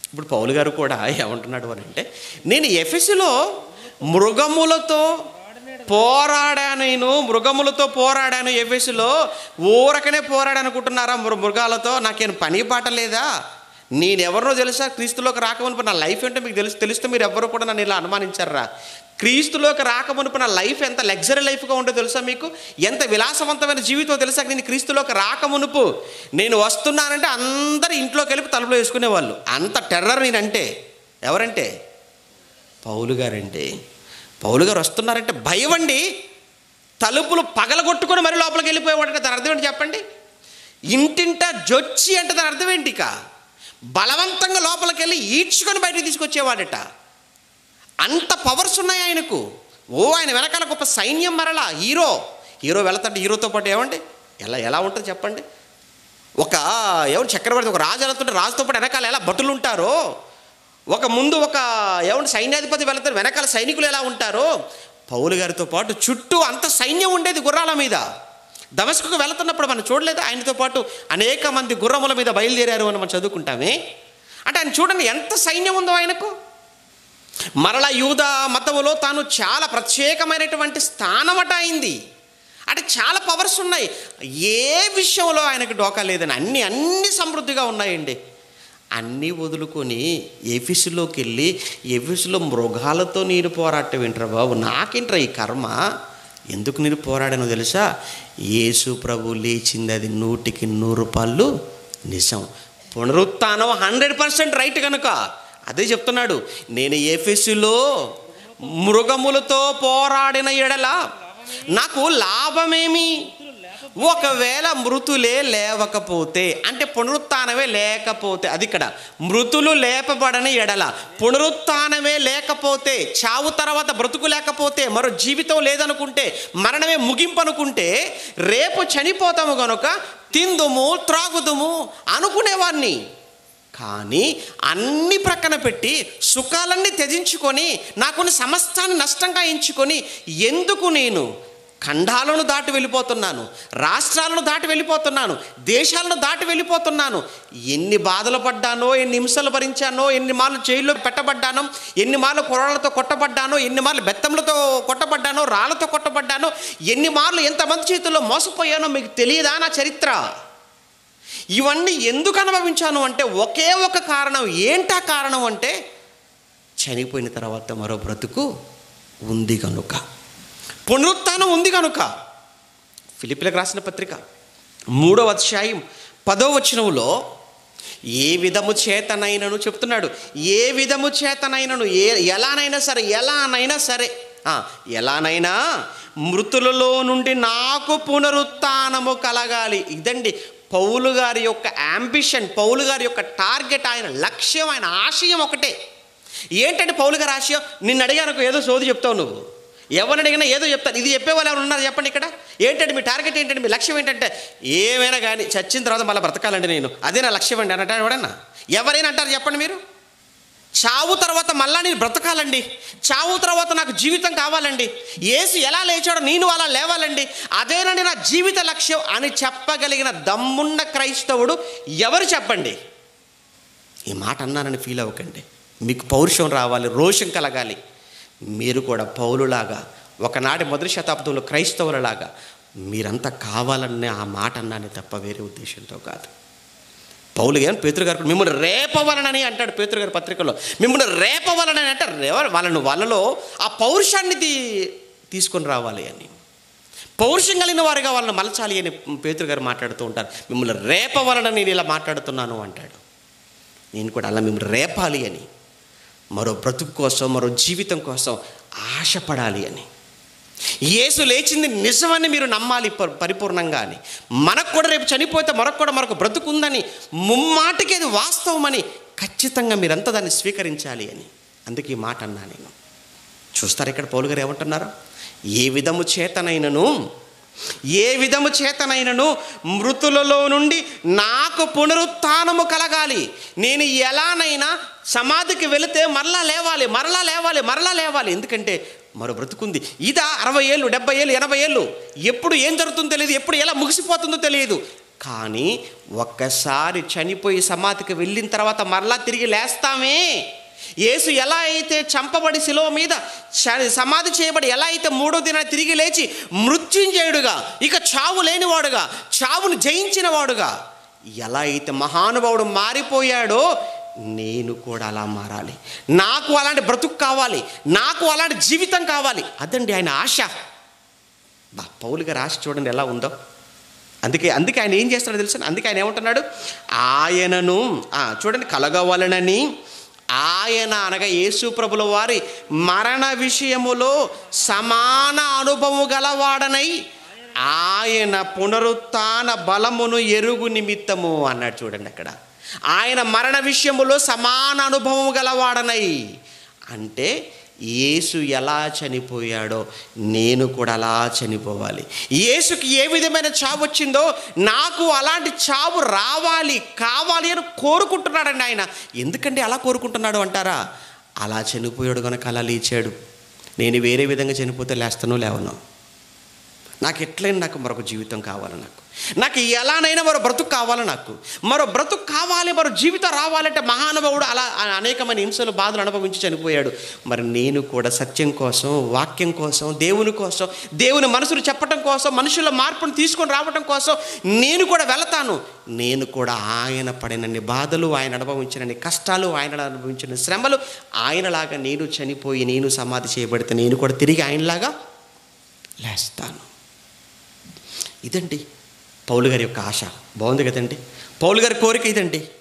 ఇప్పుడు పౌలు గారు కూడా ఏమంటున్నాడు అని అంటే నేను ఎఫెసులో మృగములతో పోరాడాను నేను మృగములతో పోరాడాను ఎఫెసులో ఊరకనే పోరాడనుకుంటున్నారా మృ- మృగాలతో నాకేం పని పాట లేదా నేనెవరినో తెలుసా క్రీస్తులోకి రాకమునుపు నా లైఫ్ ఏంటో మీకు తెలుసు తెలిస్తే మీరు ఎవరు కూడా నన్ను ఇలా అనుమానించారా క్రీస్తులోకి రాకమునుపు నా లైఫ్ ఎంత లగ్జరీ లైఫ్గా ఉందో తెలుసా మీకు ఎంత విలాసవంతమైన జీవితం తెలుసా నేను క్రీస్తులోకి రాకమునుపు నేను వస్తున్నానంటే అందరు ఇంట్లోకి వెళ్ళి తలుపులో వేసుకునేవాళ్ళు అంత టెర్రర్ నేనంటే ఎవరంటే పౌలు గారంటే పౌలు గారు వస్తున్నారంటే భయం అండి తలుపులు పగలగొట్టుకొని మరి లోపలికి వెళ్ళిపోయేవాడంటే దాని అర్థం ఏంటి చెప్పండి ఇంటింట జొచ్చి అంటే దాని అర్థం ఏంటి ఇక బలవంతంగా లోపలికి వెళ్ళి ఈడ్చుకొని బయటకు తీసుకొచ్చేవాడట అంత పవర్స్ ఉన్నాయి ఆయనకు ఓ ఆయన వెనకాల గొప్ప సైన్యం మరలా హీరో హీరో వెళతాడు హీరోతో పాటు ఏమండి ఎలా ఎలా ఉంటుంది చెప్పండి ఒక ఎవరు చక్రవర్తి ఒక రాజు వెళ్తుంటే రాజుతో పాటు వెనకాల ఎలా భటులు ఉంటారో ఒక ముందు ఒక ఎవరు సైన్యాధిపతి వెళ్తారు వెనకాల సైనికులు ఎలా ఉంటారో పౌలు గారితో పాటు చుట్టూ అంత సైన్యం ఉండేది గుర్రాల మీద దమస్కుకు వెళ్తున్నప్పుడు మనం చూడలేదు ఆయనతో పాటు అనేక మంది గుర్రముల మీద బయలుదేరారు అని మనం చదువుకుంటామే అంటే ఆయన చూడండి ఎంత సైన్యం ఉందో ఆయనకు మరలా యూద మతములో తాను చాలా ప్రత్యేకమైనటువంటి స్థానమట అయింది అంటే చాలా పవర్స్ ఉన్నాయి ఏ విషయంలో ఆయనకు డోకా లేదని అన్ని అన్ని సమృద్ధిగా ఉన్నాయండి అన్నీ వదులుకొని ఎఫిసులోకి వెళ్ళి ఎఫిసులో మృగాలతో నేను పోరాటం ఏంట్రా బాబు నాకేంట్రా ఈ కర్మ ఎందుకు నేను పోరాడానో తెలుసా యేసు ప్రభు లేచింది అది నూటికి నూరు రూపాయలు నిజం పునరుత్థానం హండ్రెడ్ పర్సెంట్ రైట్ కనుక అదే చెప్తున్నాడు నేను ఏఫెసులో మృగములతో పోరాడిన ఎడల నాకు లాభమేమి ఒకవేళ మృతులే లేవకపోతే అంటే పునరుత్థానమే లేకపోతే అది ఇక్కడ మృతులు లేపబడని ఎడల పునరుత్థానమే లేకపోతే చావు తర్వాత బ్రతుకు లేకపోతే మరో జీవితం లేదనుకుంటే మరణమే ముగింపు అనుకుంటే రేపు చనిపోతాము గనుక తిందుము త్రాగుదుము అనుకునేవాడిని కానీ అన్ని ప్రక్కన పెట్టి సుఖాలన్నీ త్యజించుకొని నాకున్న సమస్తాన్ని నష్టంగా ఎంచుకొని ఎందుకు నేను ఖండాలను దాటి వెళ్ళిపోతున్నాను రాష్ట్రాలను దాటి వెళ్ళిపోతున్నాను దేశాలను దాటి వెళ్ళిపోతున్నాను ఎన్ని బాధలు పడ్డానో ఎన్ని హింసలు భరించానో ఎన్ని మార్లు జైల్లో పెట్టబడ్డానో ఎన్ని మార్లు కొరలతో కొట్టబడ్డానో ఎన్ని మార్లు బెత్తంలతో కొట్టబడ్డానో రాళ్ళతో కొట్టబడ్డానో ఎన్ని మార్లు ఎంతమంది చేతుల్లో మోసపోయానో మీకు తెలియదా నా చరిత్ర ఇవన్నీ ఎందుకు అనుభవించాను అంటే ఒకే ఒక కారణం ఏంటా కారణం అంటే చనిపోయిన తర్వాత మరో బ్రతుకు ఉంది కనుక పునరుత్థానం ఉంది కనుక ఫిలిపిలకు రాసిన పత్రిక మూడవ అధ్యాయం పదో వచనంలో ఏ విధము చేతనైనను చెప్తున్నాడు ఏ విధము చేతనైనను ఏ ఎలానైనా సరే ఎలానైనా సరే ఆ, ఎలానైనా మృతులలో నుండి నాకు పునరుత్థానము కలగాలి ఇదండి పౌలు గారి యొక్క అంబిషన్ పౌలు గారి యొక్క టార్గెట్ ఆయన లక్ష్యం ఆయన ఆశయం ఒకటే ఏంటంటే పౌలు గారి ఆశయం నిన్ను అడిగాను ఏదో సోది చెప్తావు నువ్వు ఎవరిని అడిగినా ఏదో చెప్తారు ఇది చెప్పే వాళ్ళు ఎవరు ఉన్నారు చెప్పండి ఇక్కడ ఏంటంటే మీ టార్గెట్ ఏంటంటే మీ లక్ష్యం ఏంటంటే ఏమైనా కానీ చచ్చిన తర్వాత మళ్ళీ బ్రతకాలండి నేను అదే నా లక్ష్యం అండి అని అంటారు ఎవడన్నా ఎవరైనా అంటారు చెప్పండి మీరు చావు తర్వాత మళ్ళా నేను బ్రతకాలండి చావు తర్వాత నాకు జీవితం కావాలండి ఏసు ఎలా లేచాడో నేను అలా లేవాలండి అదేనండి నా జీవిత లక్ష్యం అని చెప్పగలిగిన దమ్మున్న క్రైస్తవుడు ఎవరు చెప్పండి ఈ మాట అన్నానని ఫీల్ అవ్వకండి మీకు పౌరుషం రావాలి రోషం కలగాలి మీరు కూడా పౌలులాగా ఒకనాటి మొదటి శతాబ్దంలో క్రైస్తవులలాగా మీరంతా కావాలనే ఆ మాట అన్నానే తప్ప వేరే ఉద్దేశంతో కాదు పౌలు గారు పేతురు గారు కూడా మిమ్మల్ని రేపవలనని అంటాడు పేతురు గారి పత్రికలో మిమ్మల్ని రేపవలనని అంటే రేవ- వాళ్ళను వాళ్ళలో ఆ పౌరుషాన్ని తీ తీసుకొని రావాలి అని పౌరుషం కలిగిన వారిగా వాళ్ళని మలచాలి అని పేతురు గారు మాట్లాడుతూ ఉంటారు మిమ్మల్ని రేపవలన నేను ఇలా మాట్లాడుతున్నాను అంటాడు నేను కూడా అలా మిమ్మల్ని రేపాలి అని మరో బ్రతుకు కోసం మరో జీవితం కోసం ఆశపడాలి అని యేసు లేచింది నిజమని మీరు నమ్మాలి ప- పరిపూర్ణంగా అని మనకు కూడా రేపు చనిపోతే మరొక కూడా మరొక బ్రతుకుందని ముమ్మాటికి అది వాస్తవమని ఖచ్చితంగా మీరంతా దాన్ని స్వీకరించాలి అని అందుకే ఈ మాట అన్నా నేను చూస్తారు ఇక్కడ పౌలు గారు ఏమంటున్నారు ఏ విధము చేతనైనను ఏ విధము చేతనైనను మృతులలో నుండి నాకు పునరుత్థానము కలగాలి నేను ఎలానైనా సమాధికి వెళితే మరలా లేవాలి మరలా లేవాలి మరలా లేవాలి ఎందుకంటే మరో బ్రతుకుంది ఇదా అరవై ఏళ్ళు డెబ్బై ఏళ్ళు ఎనభై ఏళ్ళు ఎప్పుడు ఏం జరుగుతుందో తెలియదు ఎప్పుడు ఎలా ముగిసిపోతుందో తెలియదు కానీ ఒక్కసారి చనిపోయి సమాధికి వెళ్ళిన తర్వాత మరలా తిరిగి లేస్తామే యేసు ఎలా అయితే చంపబడి శిలువ మీద చ- సమాధి చేయబడి ఎలా అయితే మూడో దిన తిరిగి లేచి మృత్యుంజయుడుగా ఇక చావు లేనివాడుగా చావును జయించిన వాడుగా ఎలా అయితే మహానుభావుడు మారిపోయాడో నేను కూడా అలా మారాలి నాకు అలాంటి బ్రతుకు కావాలి నాకు అలాంటి జీవితం కావాలి అదండి ఆయన ఆశ బా పౌలు గారి ఆశ చూడండి ఎలా ఉందో అందుకే అందుకే ఆయన ఏం చేస్తాడో తెలుసు అందుకే ఆయన ఏమంటున్నాడు ఆయనను ఆ, చూడండి కలగవలనని ఆయన అనగా యేసు ప్రభుల వారి మరణ విషయములో సమాన అనుభవము గలవాడనై ఆయన పునరుత్న బలమును ఎరుగు నిమిత్తము అన్నాడు చూడండి అక్కడ ఆయన మరణ విషయములో సమాన అనుభవము గలవాడనై అంటే యేసు ఎలా చనిపోయాడో నేను కూడా అలా చనిపోవాలి యేసుకి ఏ విధమైన చావు వచ్చిందో నాకు అలాంటి చావు రావాలి కావాలి అని కోరుకుంటున్నాడండి ఆయన ఎందుకంటే అలా కోరుకుంటున్నాడు అంటారా అలా చనిపోయాడు కనుక అలా లేచాడు నేను వేరే విధంగా చనిపోతే లేస్తానో లేవను నాకు ఎట్లయినా నాకు మరొక జీవితం కావాలి నాకు నాకు ఎలానైనా మరో బ్రతుకు కావాలి నాకు మరో బ్రతుకు కావాలి మరో జీవితం రావాలంటే మహానుభావుడు అలా అనేకమైన హింసలు బాధలు అనుభవించి చనిపోయాడు మరి నేను కూడా సత్యం కోసం వాక్యం కోసం దేవుని కోసం దేవుని మనసును చెప్పటం కోసం మనుషుల మార్పును తీసుకొని రావటం కోసం నేను కూడా వెళతాను నేను కూడా ఆయన పడినన్ని బాధలు ఆయన అనుభవించినన్ని కష్టాలు ఆయన అనుభవించిన శ్రమలు ఆయనలాగా నేను చనిపోయి నేను సమాధి చేయబడితే నేను కూడా తిరిగి ఆయనలాగా లేస్తాను ఇదండి పౌలు గారి యొక్క ఆశ బాగుంది కదండి పౌలు గారి కోరిక ఇదండి